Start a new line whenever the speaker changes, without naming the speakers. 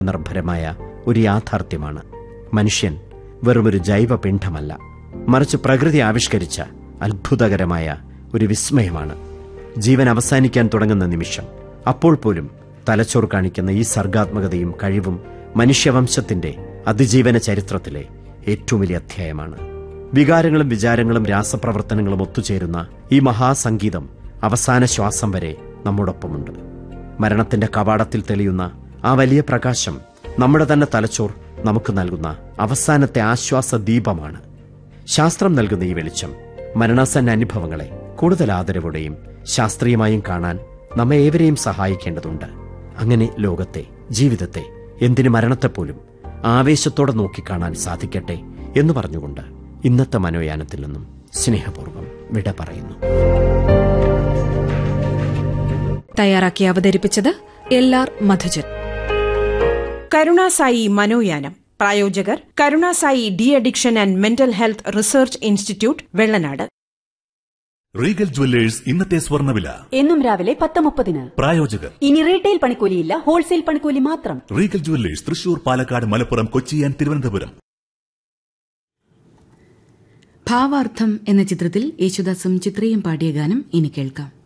നിർഭരമായ ഒരു യാഥാർത്ഥ്യമാണ് മനുഷ്യൻ വെറുമൊരു ജൈവ പിണ്ഡമല്ല മറിച്ച് പ്രകൃതി ആവിഷ്കരിച്ച അത്ഭുതകരമായ ഒരു വിസ്മയമാണ് ജീവൻ അവസാനിക്കാൻ തുടങ്ങുന്ന നിമിഷം അപ്പോൾ പോലും തലച്ചോർ കാണിക്കുന്ന ഈ സർഗാത്മകതയും കഴിവും മനുഷ്യവംശത്തിന്റെ അതിജീവന ചരിത്രത്തിലെ ഏറ്റവും വലിയ അധ്യായമാണ് വികാരങ്ങളും വിചാരങ്ങളും രാസപ്രവർത്തനങ്ങളും ഒത്തുചേരുന്ന ഈ മഹാസംഗീതം അവസാന ശ്വാസം വരെ നമ്മോടൊപ്പമുണ്ട് മരണത്തിന്റെ കവാടത്തിൽ തെളിയുന്ന ആ വലിയ പ്രകാശം നമ്മുടെ തന്നെ തലച്ചോർ നമുക്ക് നൽകുന്ന അവസാനത്തെ ആശ്വാസ ദീപമാണ് ശാസ്ത്രം നൽകുന്ന ഈ വെളിച്ചം മരണാസന്ന അനുഭവങ്ങളെ കൂടുതൽ ആദരവോടെയും ശാസ്ത്രീയമായും കാണാൻ നമ്മെ ഏവരെയും സഹായിക്കേണ്ടതുണ്ട് അങ്ങനെ ലോകത്തെ ജീവിതത്തെ എന്തിന് മരണത്തെപ്പോലും ആവേശത്തോടെ നോക്കിക്കാണാൻ സാധിക്കട്ടെ എന്ന് പറഞ്ഞുകൊണ്ട് ഇന്നത്തെ മനോയാനത്തിൽ നിന്നും സ്നേഹപൂർവ്വം വിട പറയുന്നു
തയ്യാറാക്കി അവതരിപ്പിച്ചത് എൽ ആർ മധുജൻ
കരുണാസായി മനോയാനം പ്രായോജകർ Karunasai de addiction and mental health research institute Vellanad
Regal Jewellers ഇന്നത്തെ സ്വർണ്ണവില
എന്നും രാവിലെ പത്ത് മുപ്പതിന്
പ്രായോജകർ
ഇനി റീറ്റെയിൽ പണിക്കൂലിയില്ല ഹോൾസെയിൽ പണിക്കൂലി മാത്രം
Regal jewellers Thrissur Palakkad Malappuram Kochi and Thiruvananthapuram
Bhavartham എന്ന ചിത്രത്തിൽ യേശുദാസും ചിത്രയും പാടിയ ഗാനം ഇനി കേൾക്കാം